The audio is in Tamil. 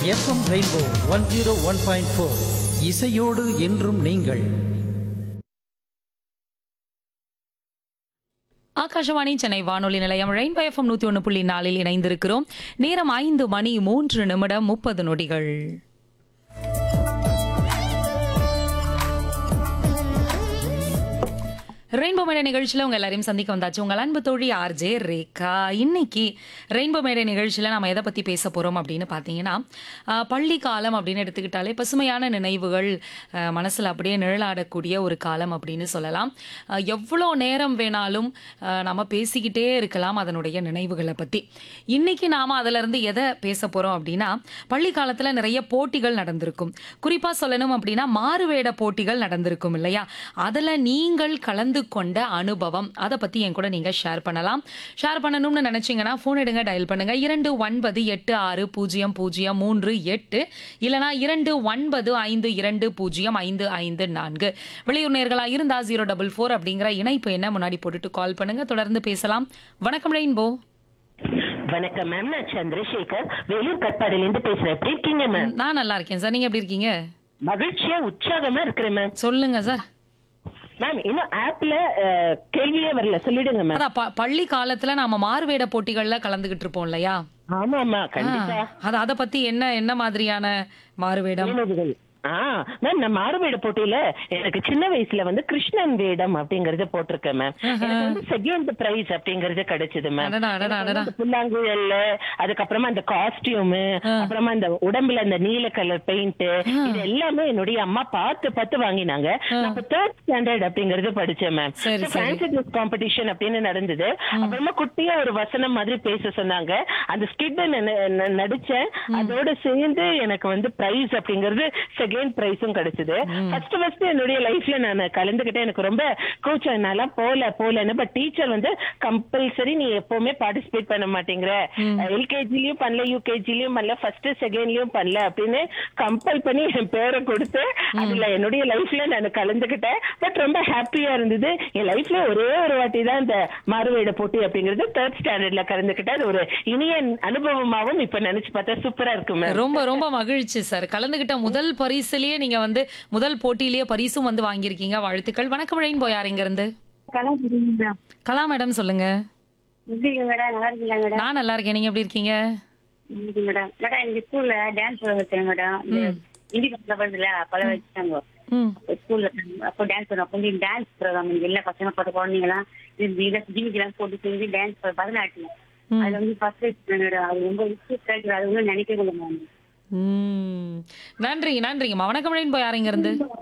FM rainbow one zero one point four இசையோடு என்றும் நீங்கள் ஆகாஷவாணி சென்னை வானொலி நிலையம் ரெயின்போ எஃப்எம் நூத்தி ஒன்று புள்ளி நாலில் இணைந்திருக்கிறோம் நேரம் ஐந்து மணி மூன்று நிமிடம் முப்பது நொடிகள் ரெயின்போ மேடை நிகழ்ச்சியில் உங்க எல்லாரையும் சந்திக்க வந்தாச்சு உங்கள் அன்பு தோழி ஆர்ஜே ரேகா இன்னைக்கு ரெயின்போ மேடை நிகழ்ச்சியில் நம்ம எதை பற்றி பேச போகிறோம் அப்படின்னு பார்த்தீங்கன்னா ஆஹ், பள்ளி காலம் அப்படின்னு எடுத்துக்கிட்டாலே பசுமையான நினைவுகள் ஆஹ், மனசுல அப்படியே நிழலாடக்கூடிய ஒரு காலம் அப்படின்னு சொல்லலாம் ஆஹ், எவ்வளோ நேரம் வேணாலும் ஆஹ், நம்ம பேசிக்கிட்டே இருக்கலாம் அதனுடைய நினைவுகளை பற்றி இன்னைக்கு நாம் அதிலிருந்து எதை பேச போகிறோம் அப்படின்னா பள்ளி காலத்தில் நிறைய போட்டிகள் நடந்திருக்கும் குறிப்பாக சொல்லணும் அப்படின்னா மாறுவேட போட்டிகள் நடந்திருக்கும் இல்லையா அதில் நீங்கள் கலந்து கொண்ட அனுபவம் அதை பற்றி என் கூட நீங்கள் ஷேர் பண்ணலாம் ஷேர் பண்ணணும்னு நினச்சிங்கன்னா ஃபோன் எடுங்க டயல் பண்ணுங்க இரண்டு ஒன்பது எட்டு ஆறு பூஜ்ஜியம் பூஜ்ஜியம் மூன்று எட்டு இல்லைனா இரண்டு ஒன்பது ஐந்து இரண்டு பூஜ்ஜியம் ஐந்து ஐந்து நான்கு வெளியூர் நேர்களாக இருந்தா ஜீரோ டபுள் ஃபோர் அப்படிங்கிற இணைப்பு என்ன முன்னாடி போட்டுட்டு கால் பண்ணுங்க தொடர்ந்து பேசலாம் வணக்கம் ரெயின்போ வணக்கம் மேம் நான் சந்திரசேகர் வேலூர் கட்பாடில இருந்து பேசுறேன் எப்படி இருக்கீங்க மேம் நான் நல்லா இருக்கேன் சார் நீங்க எப்படி இருக்கீங்க மகிழ்ச்சியா உற்சாகமா இருக்கிறேன் மேம் சொல்லுங்க சார் மேம் இன்னும் ஆப்ல அஹ், கேள்வியே வரல சொல்லிடுங்க மேம் அதான் ப- பள்ளி காலத்துல நாம மாறுவேட போட்டிகள்ல கலந்துகிட்டு இருப்போம் இல்லையா ஆமாமா கண்டிப்பா அது அத பத்தி என்ன என்ன மாதிரியான மாறுவேடம் நினைவுகள். ஆ மேம் நான் மாறுவேட போட்டியில எனக்கு சின்ன வயசுல வந்து கிருஷ்ணன் வேடம் அப்படிங்கறது போட்டிருக்கேன் மேம் எனக்கு வந்து செகண்ட் பிரைஸ் அப்படிங்கறது கிடைச்சது மேம் அடடா, அடடா, அடடா. அந்த புல்லாங்குழல் அதுக்கப்புறமா அந்த காஸ்டியூம் அப்புறமா அந்த உடம்புல அந்த நீல கலர் பெயிண்ட் இது எல்லாமே என்னுடைய அம்மா பார்த்து பார்த்து வாங்கினாங்க நான் தேர்ட் ஸ்டாண்டர்ட் அப்படிங்கறது படிச்சேன் மேம் சரி, சரி. ஃபேன்சி ட்ரெஸ் காம்படிஷன் அப்படின்னு நடந்தது அப்புறமா குட்டியா ஒரு வசனம் மாதிரி பேச சொன்னாங்க அந்த ஸ்கிட் நடிச்சேன் அதோட சேர்ந்து எனக்கு வந்து பிரைஸ் அப்படிங்கிறது செகண்ட் பிரைஸும் கிடைச்சது ஃபர்ஸ்ட் ஃபர்ஸ்ட் என்னுடைய லைஃப்ல நான் கலந்துகிட்டேன் எனக்கு ரொம்ப கூச்சம் என்னால போல போலன்னு பட் டீச்சர் வந்து கம்பல்சரி நீ எப்பவுமே பார்ட்டிசிபேட் பண்ண மாட்டேங்கிற எல்கேஜிலயும் பண்ணல யூகேஜிலயும் பண்ணல ஃபர்ஸ்ட் செகண்ட்லயும் பண்ணல அப்படின்னு கம்பல் பண்ணி என் பேரை கொடுத்து அதுல என்னுடைய லைஃப்ல நான் கலந்துகிட்டேன் பட் ரொம்ப ஹாப்பியா இருந்தது என் லைஃப்ல ஒரே ஒரு வாட்டி தான் இந்த மாறுவேட போட்டி அப்படிங்கிறது தேர்ட் ஸ்டாண்டர்ட்ல கலந்துகிட்டேன் அது ஒரு இனிய அனுபவமாவும் இப்ப நினைச்சு பார்த்தா சூப்பரா இருக்கு மேம் ரொம்ப ரொம்ப மகிழ்ச்சி சார் கலந்துகிட்ட முதல் பரிசுலயே நீங்க வந்து முதல் போட்டியிலேயே பரிசும் வந்து வாங்கியிருக்கீங்க வாழ்த்துக்கள் வணக்கம் ரெயின்போ யார் இங்க இருந்து கலாம் மேடம் கலா மேடம் சொல்லுங்க எப்படி இருக்கீங்க மேடம் நல்லா இருக்கீங்களா மேடம் நான் நல்லா இருக்கேன் நீங்க எப்படி இருக்கீங்க இன்னைக்கு மேடம் மேடம் எங்க ஸ்கூல்ல டான்ஸ் வச்சேன் மேடம் இந்த இந்தி பசங்க வருதுல பல வச்சுட்டாங்க ம் ஸ்கூல்ல அப்போ டான்ஸ் வரும் அப்போ வந்து டான்ஸ் ப்ரோக்ராம் எல்லா பசங்க பார்த்த குழந்தைங்களாம் இது ஜிமிக்கெல்லாம் போட்டு செஞ்சு டான்ஸ் பரதநாட்டியம் அதுல வந்து ஃபர்ஸ்ட் மேடம் அது ரொம்ப இஷ்டம் அது ஒன்றும் நினைக்கவே இல்லை மேம் ம் நன்றி நன்றிங்கம்மா வணக்கம் ரெயின்போ யார் இங்க இருந்து